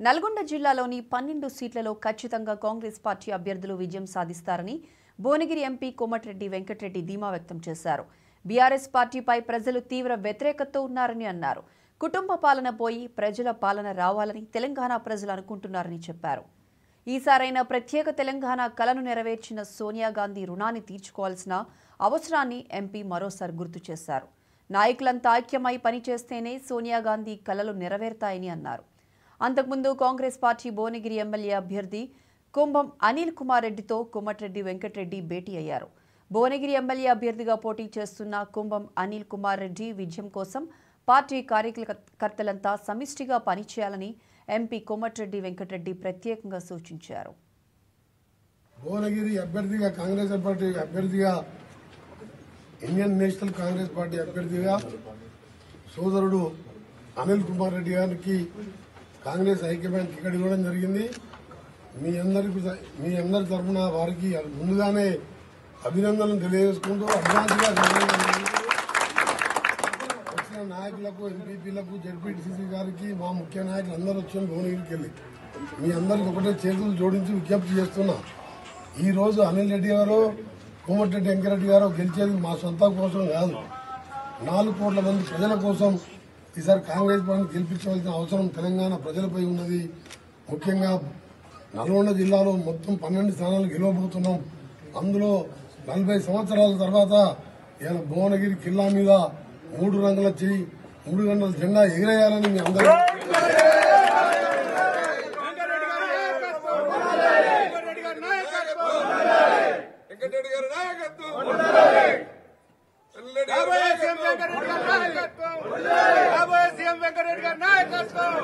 నల్గొండ జిల్లాలోని పన్నెండు సీట్లలో ఖచ్చితంగా కాంగ్రెస్ పార్టీ అభ్యర్థులు విజయం సాధిస్తారని భువనగిరి ఎంపీ కోమటిరెడ్డి వెంకటరెడ్డి ధీమా వ్యక్తం చేశారు బీఆర్ఎస్ పార్టీపై ప్రజలు తీవ్ర వ్యతిరేకతతో ఉన్నారని అన్నారు కుటుంబ పాలన పోయి ప్రజల పాలన రావాలని తెలంగాణ ప్రజలు అనుకుంటున్నారని చెప్పారు ఈసారైనా ప్రత్యేక తెలంగాణ కలను నెరవేర్చిన సోనియా గాంధీ రుణాన్ని తీర్చుకోవాల్సిన అవసరాన్ని ఎంపీ మరోసారి గుర్తు చేశారు నాయకులంతా ఐక్యమై పనిచేస్తేనే సోనియా గాంధీ కలలు నెరవేరుతాయని అన్నారు అంతకుముందు కాంగ్రెస్ పార్టీ భువనగిరి ఎమ్మెల్యే అభ్యర్థి కుంభం అనిల్ కుమార్ రెడ్డితో కోమటిరెడ్డి వెంకటరెడ్డి భేటీ అయ్యారు భువనగిరి ఎమ్మెల్యే అభ్యర్థిగా పోటీ చేస్తున్న కుంభం అనిల్ కుమార్ రెడ్డి విజయం కోసం పార్టీ కార్యకర్తలంతా సమిష్టిగా పనిచేయాలని ఎంపీ కోమటిరెడ్డి వెంకటరెడ్డి ప్రత్యేకంగా సూచించారు భువనగిరి అభ్యర్థిగా కాంగ్రెస్ పార్టీ అభ్యర్థిగా ఇండియన్ నేషనల్ కాంగ్రెస్ పార్టీ అభ్యర్థిగా సోదరుడు అనిల్ కుమార్ రెడ్డి గారికి కాంగ్రెస్ హైకమాండ్ టికెట్ ఇవ్వడం జరిగింది మీ అందరికి మీ అందరి తరఫున వారికి ముందుగానే అభినందనలు తెలియజేసుకుంటూ అడ్వాన్స్గా వచ్చిన నాయకులకు ఎంపీపీలకు జడ్పీటీసీ గారికి మా ముఖ్య నాయకులు అందరూ వచ్చిన భువనగిరికి వెళ్ళి మీ అందరికి ఒకటే చేతులు జోడించి విజ్ఞప్తి చేస్తున్నా ఈ రోజు అనిల్ రెడ్డి గారు కోమటిరెడ్డి వెంకరెడ్డి గారు గెలిచేది మా సొంత కోసం కాదు నాలుగు కోట్ల మంది ప్రజల కోసం ఈసారి కాంగ్రెస్ పార్టీని గెలిపించవలసిన అవసరం తెలంగాణ ప్రజలపై ఉన్నది ముఖ్యంగా నల్గొండ జిల్లాలో మొత్తం పన్నెండు స్థానాలు గెలవబోతున్నాం అందులో నలభై సంవత్సరాల తర్వాత ఇలా భువనగిరి కిల్లా మీద మూడు రంగుల చెయ్యి మూడు గంటల జెండా ఎగిరేయాలని మీ అందరూ వెంకటరెడ్డి గారి నాయకత్వం వెంకటరెడ్డి గారి నాయకత్వం రాబోయే సీఎం వెంకటరెడ్డి గారి నాయకత్వం రాబోయే సీఎం వెంకటరెడ్డి గారి నాయకత్వం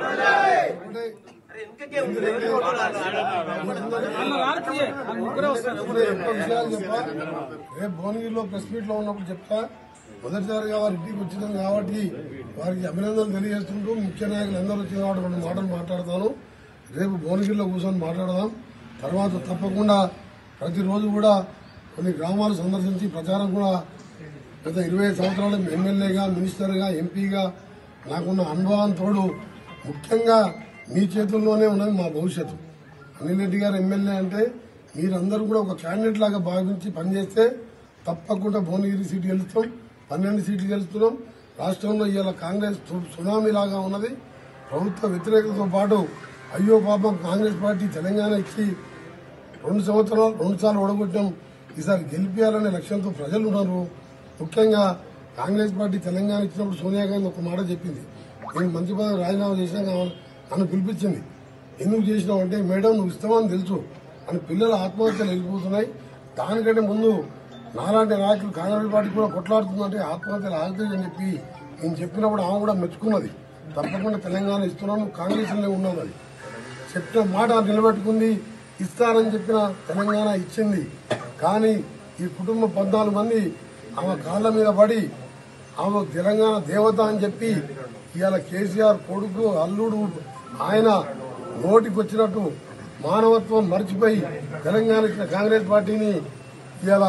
ఇప్పుడు ఎక్కువ విషయాలు చెప్పా రేపు భువనగిరిలో ప్రెస్ మీట్ లో ఉన్నప్పుడు చెప్తా మొదటిసారిగా వారి ఇంటికి వచ్చినాం కాబట్టి వారికి అభినందనలు తెలియజేస్తుంటూ ముఖ్య నాయకులు అందరూ వచ్చిన కాబట్టి రెండు మాటలు మాట్లాడతాను రేపు భువనగిరిలో కూర్చొని మాట్లాడదాం తర్వాత తప్పకుండా ప్రతిరోజు కూడా కొన్ని గ్రామాలు సందర్శించి ప్రచారం కూడా గత ఇరవై సంవత్సరాలు ఎమ్మెల్యేగా మినిస్టర్గా ఎంపీగా నాకున్న అనుభవం తోడు ముఖ్యంగా మీ చేతుల్లోనే ఉన్నది మా భవిష్యత్తు అనిల్ రెడ్డి గారు ఎమ్మెల్యే అంటే మీరందరూ కూడా ఒక క్యాండిడేట్ లాగా భావించి పనిచేస్తే తప్పకుండా భువనగిరి సీటు గెలుస్తాం పన్నెండు సీట్లు గెలుస్తున్నాం రాష్ట్రంలో ఇవాళ కాంగ్రెస్ సునామీ లాగా ఉన్నది ప్రభుత్వ వ్యతిరేకతతో పాటు అయ్యో పాపం కాంగ్రెస్ పార్టీ తెలంగాణ ఇచ్చి రెండు సంవత్సరాలు రెండు సార్లు ఓడగొట్టాం ఈసారి గెలిపించాలనే లక్ష్యంతో ప్రజలు ఉన్నారు ముఖ్యంగా కాంగ్రెస్ పార్టీ తెలంగాణ ఇచ్చినప్పుడు సోనియా గాంధీ ఒక మాట చెప్పింది నేను మంత్రి పదవి రాజీనామా చేసినాక నన్ను పిలిపించింది ఎందుకు చేసినావు అంటే మేడం నువ్వు ఇస్తామని తెలుసు అని పిల్లల ఆత్మహత్యలు వెళ్ళిపోతున్నాయి దానికంటే ముందు నాలాంటి నాయకులు కాంగ్రెస్ పార్టీ కూడా కొట్లాడుతుందంటే ఆత్మహత్యలు ఆగుతాయని చెప్పి నేను చెప్పినప్పుడు ఆమె కూడా మెచ్చుకున్నది తప్పకుండా తెలంగాణ ఇస్తున్నాను కాంగ్రెస్లోనే ఉన్నాను అది చెప్పిన మాట నిలబెట్టుకుంది ఇస్తానని చెప్పిన తెలంగాణ ఇచ్చింది కానీ ఈ కుటుంబ పద్నాలుగు మంది ఆమె కాళ్ళ మీద పడి ఆమె తెలంగాణ దేవత అని చెప్పి ఇవాళ కేసీఆర్ కొడుకు అల్లుడు ఆయన నోటికి వచ్చినట్టు మానవత్వం మర్చిపోయి తెలంగాణ ఇచ్చిన కాంగ్రెస్ పార్టీని ఇవాళ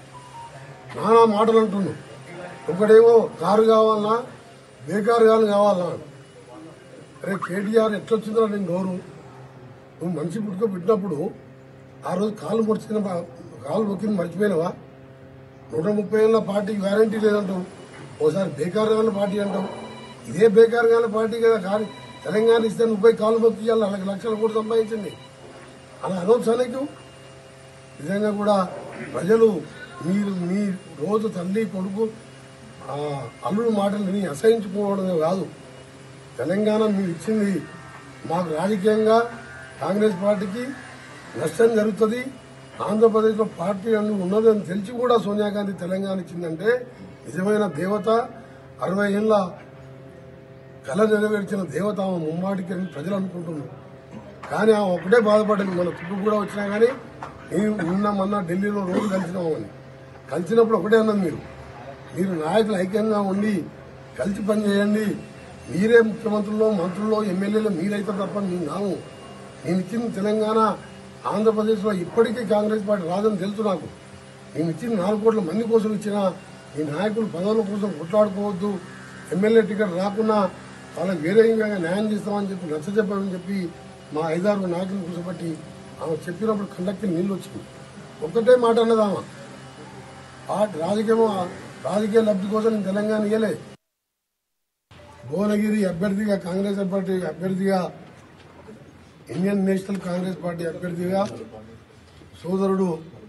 నానా మాటలు అంటున్నాడు ఒకడేమో కారు కావాలన్నా బేకారు కాదు కావాలన్నా అరే కేటీఆర్ ఎట్లొచ్చిందో నేను నోరు నువ్వు మనిషి పుట్టుక పెట్టినప్పుడు ఆ రోజు కాలు మొడిచిన కాలు మొక్కింది మర్చిపోయినవా నూట ముప్పై ఏళ్ళ పార్టీకి గ్యారంటీ లేదంటావు ఓసారి బేకార్ గాల పార్టీ అంటావు ఇదే బేకార్ గాల పార్టీ కదా కానీ తెలంగాణ ఇస్తే ముప్పై కాలు మొక్కి ఇవ్వాలి అలాగే లక్షల కోట్లు సంపాదించింది అలా అనొచ్చా నీకు నిజంగా కూడా ప్రజలు మీరు మీ రోజు తల్లి కొడుకు ఆ, అల్లుడు మాటలు విని అసహించుకోవడమే కాదు తెలంగాణ మీరు ఇచ్చింది మాకు రాజకీయంగా కాంగ్రెస్ పార్టీకి నష్టం జరుగుతుంది ఆంధ్రప్రదేశ్లో పార్టీ అన్ని ఉన్నదని తెలిసి కూడా సోనియా గాంధీ తెలంగాణ ఇచ్చిందంటే నిజమైన దేవత అరవై ఏళ్ళ కళ నెరవేర్చిన దేవత ఆమె ముమ్మాటికి అని ప్రజలు అనుకుంటున్నారు కానీ ఆమె ఒకటే బాధపడ్డది మన చుట్టూ కూడా వచ్చినా కానీ మేము నిన్న మొన్న ఢిల్లీలో రోజు కలిసినామని కలిసినప్పుడు ఒకటే అన్నది మీరు మీరు నాయకులు ఐక్యంగా ఉండి కలిసి పనిచేయండి మీరే ముఖ్యమంత్రుల్లో మంత్రుల్లో ఎమ్మెల్యేలు మీరైతే తప్ప మేము నాము నేను ఇచ్చిన తెలంగాణ ఆంధ్రప్రదేశ్లో ఇప్పటికీ కాంగ్రెస్ పార్టీ రాదని తెలుసు నాకు నేను ఇచ్చిన నాలుగు కోట్ల మంది కోసం ఇచ్చిన ఈ నాయకులు పదవుల కోసం కొట్లాడుకోవద్దు ఎమ్మెల్యే టికెట్ రాకున్నా వాళ్ళకి వేరే విధంగా న్యాయం చేస్తామని చెప్పి నచ్చ చెప్పామని చెప్పి మా ఐదారు నాయకులు కూర్చోబట్టి ఆమె చెప్పినప్పుడు కండక్కి నీళ్ళు వచ్చింది ఒక్కటే మాట అన్నదామా ఆ రాజకీయం రాజకీయ లబ్ధి కోసం నేను తెలంగాణ ఇయ్యలే భువనగిరి అభ్యర్థిగా కాంగ్రెస్ పార్టీ అభ్యర్థిగా ఇండియన్ నేషనల్ కాంగ్రెస్ పార్టీ అభ్యర్థిగా సోదరుడు